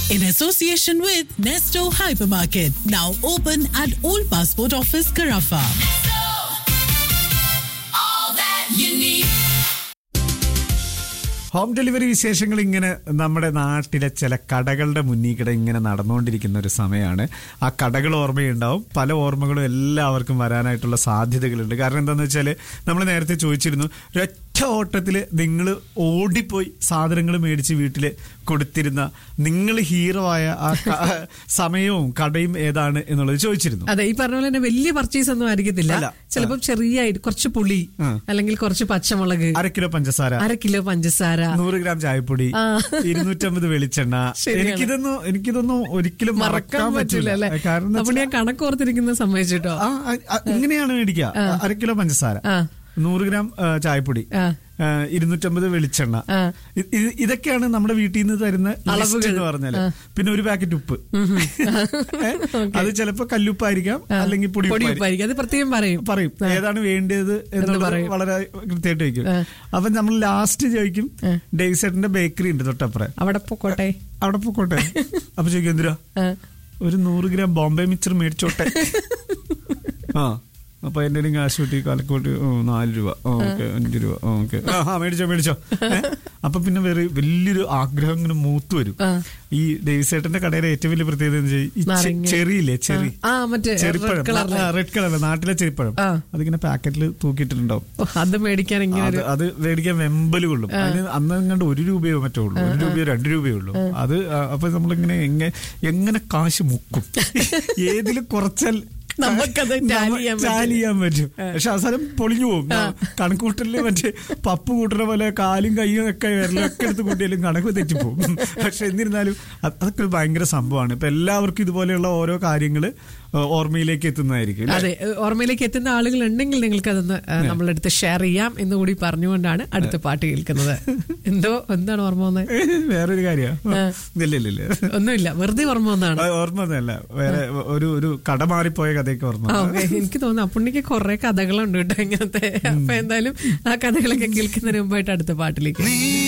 in association with Nesto Hypermarket, now open at Old Passport Office, Carafa. all that you need. Home delivery വിശേഷങ്ങൾ ഇങ്ങനെ നമ്മുടെ നാട്ടിലെ ചില കടകളുടെ മുന്നിൽ കൂടെ ഇങ്ങനെ നടന്നുകൊണ്ടിരിക്കുന്ന ഒരു സമയമാണ് ആ കടകൾ ഓർമ്മയുണ്ടാവും പല ഓർമ്മകളും എല്ലാവർക്കും വരാനായിട്ടുള്ള സാധ്യതകളുണ്ട് കാരണം എന്താണെന്ന് വെച്ചാൽ നമ്മൾ നേരത്തെ ചോദിച്ചിരുന്നു ഒരൊറ്റ ഓട്ടത്തിൽ നിങ്ങൾ ഓടിപ്പോയി സാധനങ്ങൾ മേടിച്ച് വീട്ടിൽ കൊടുത്തിരുന്ന നിങ്ങൾ ഹീറോ ആയ ആ ക- സമയവും കടയും ഏതാണ് എന്നുള്ളത് ചോദിച്ചിരുന്നു അതെ ഈ പറഞ്ഞ പോലെ തന്നെ വലിയ പർച്ചേസ് ഒന്നും ആയിരിക്കത്തില്ല അല്ല. ചിലപ്പം ചെറിയ കുറച്ച് പുളി ആ. അല്ലെങ്കിൽ കുറച്ച് പച്ചമുളക് അര കിലോ പഞ്ചസാര അര കിലോ പഞ്ചസാര നൂറ് ഗ്രാം ചായപ്പൊടി ആ. ഇരുന്നൂറ്റമ്പത് വെളിച്ചെണ്ണ ശരിയാണ്. എനിക്കിതൊന്നും എനിക്കിതൊന്നും ഒരിക്കലും മറക്കാൻ പറ്റൂല അല്ലെ കാരണം എന്താ അപ്പൊ ഞാൻ കണക്കോർത്തിരിക്കുന്ന സമ്മതിച്ചിട്ടോ ആ, ആ, ആ, ഇങ്ങനെയാണ് മേടിക്കുക അര കിലോ പഞ്ചസാര ആ. നൂറ് ഗ്രാം ആ, ചായപ്പൊടി ആ. ആ, ഇരുന്നൂറ്റമ്പത് വെളിച്ചെണ്ണ ആ. ഇ- ഇത് ഇതൊക്കെയാണ് നമ്മുടെ വീട്ടിൽ നിന്ന് തരുന്ന ലിസ്റ്റ് അളവുകൾ. എന്ന് പറഞ്ഞാല് പിന്നെ ഒരു പാക്കറ്റ് ഉപ്പ് ഏ? അത് ചിലപ്പോ കല്ലുപ്പായിരിക്കാം അല്ലെങ്കിൽ പൊടി പൊടി ഉപ്പായിരിക്കാം. ഉപ്പായിരിക്കും അത് പ്രത്യേകം പറയും പറയും ഏതാണ് വേണ്ടത് എന്നുള്ളത് പറയും. വളരെ കൃത്യമായിട്ട് വയ്ക്കും അപ്പൊ നമ്മൾ ലാസ്റ്റ് ചോദിക്കും ഡേവിസേട്ടന്റെ ബേക്കറി ഉണ്ട് തൊട്ടപ്പുറം അവിടെ പൊക്കോട്ടെ അവിടെ പോയിക്കോട്ടെ അപ്പൊ ചോദിക്കും എന്തിനാ ആ. ഒരു നൂറ് ഗ്രാം ബോംബെ മിച്ചർ മേടിച്ചോട്ടെ ആ അപ്പൊ എന്റെ കയ്യിൽ കാശ് കിട്ടി കാലക്കോട്ട് ഓ, നാല് രൂപ ഓക്കെ അഞ്ച് രൂപ ഓക്കെ ആ മേടിച്ചോ മേടിച്ചോ ഏ? അപ്പൊ പിന്നെ വേറെ വലിയൊരു ആഗ്രഹം ഇങ്ങനെ മൂത്ത് വരും ഈ ഡേവിസേട്ടന്റെ കടയിലെ ഏറ്റവും വലിയ പ്രത്യേകത എന്ന് വെച്ചാൽ ഈ ചെ- നാരങ്ങ. ചെറിയില്ലേ ചെറി ആ, മറ്റേ ചെറിപ്പഴം red colour ലെ. റെഡ് കളർ നാട്ടിലെ ചെറിപ്പഴം ആ. അതിങ്ങനെ പാക്കറ്റിൽ തൂക്കിയിട്ടുണ്ടാവും ഓ, അത് മേടിക്കാൻ ഇങ്ങനെ അത് ഒരു അത് മേടിക്കാൻ വെമ്പല് കൊള്ളും അതിന് അന്ന് കണ്ട് ഒരു രൂപയോ മറ്റോ ഉള്ളൂ ഒരു രൂപയോ രണ്ട് രൂപയോ ഉള്ളൂ അത് ആ, അപ്പൊ നമ്മളിങ്ങനെ എങ്ങനെ എങ്ങനെ കാശ് മുക്കും ഏതിൽ കുറച്ചാൽ നമുക്കത് tally ചെയ്യാൻ പറ്റും. ടാലി ചെയ്യാൻ പറ്റും പക്ഷെ അവസാനം പൊളിഞ്ഞു പോകും കണക്കൂട്ടലില് മറ്റേ പപ്പ് കൂട്ടുന്ന പോലെ കാലും കൈയും ഒക്കെ വിരലൊക്കെ എടുത്ത് കൂട്ടിയാലും കണക്ക് തെറ്റിപ്പോകും പക്ഷെ എന്നിരുന്നാലും അത് അതൊക്കെ ഒരു ഭയങ്കര സംഭവമാണ് ഇപ്പൊ എല്ലാവർക്കും ഇതുപോലെയുള്ള ഓരോ കാര്യങ്ങള് ഓർമ്മയിലേക്ക് എത്തുന്നതായിരിക്കും അല്ലേ? അതെ ഓർമ്മയിലേക്ക് എത്തുന്ന ആളുകൾ ഉണ്ടെങ്കിൽ നിങ്ങൾക്ക് അതൊന്ന് ആ, നമ്മളുടെ അടുത്ത് ഷെയർ ചെയ്യാം എന്ന് കൂടി പറഞ്ഞുകൊണ്ടാണ് അടുത്ത പാട്ട് കേൾക്കുന്നത് എന്തോ എന്താണ് ഓർമ്മ വന്നത് വേറൊരു കാര്യമാണ് ഇല്ല ഇല്ല ഇല്ല ഒന്നുമില്ല വെറുതെ ഓർമ്മ വന്നതാണ് അത് ഓർമ്മ ഒന്നുമല്ല വേറെ ഒരു ഒരു കട മാറിപ്പോയ കഥയൊക്കെ ഓർമ്മ ആ, ഓക്കേ. എനിക്ക് തോന്നുന്നു അപ്പുണ്ണിക്ക് കുറെ കഥകളുണ്ട് കേട്ടോ ഇങ്ങനത്തെ അപ്പൊ എന്തായാലും ആ കഥകളൊക്കെ കേൾക്കുന്നതിന് മുമ്പായിട്ട് അടുത്ത പാട്ടിലേക്ക്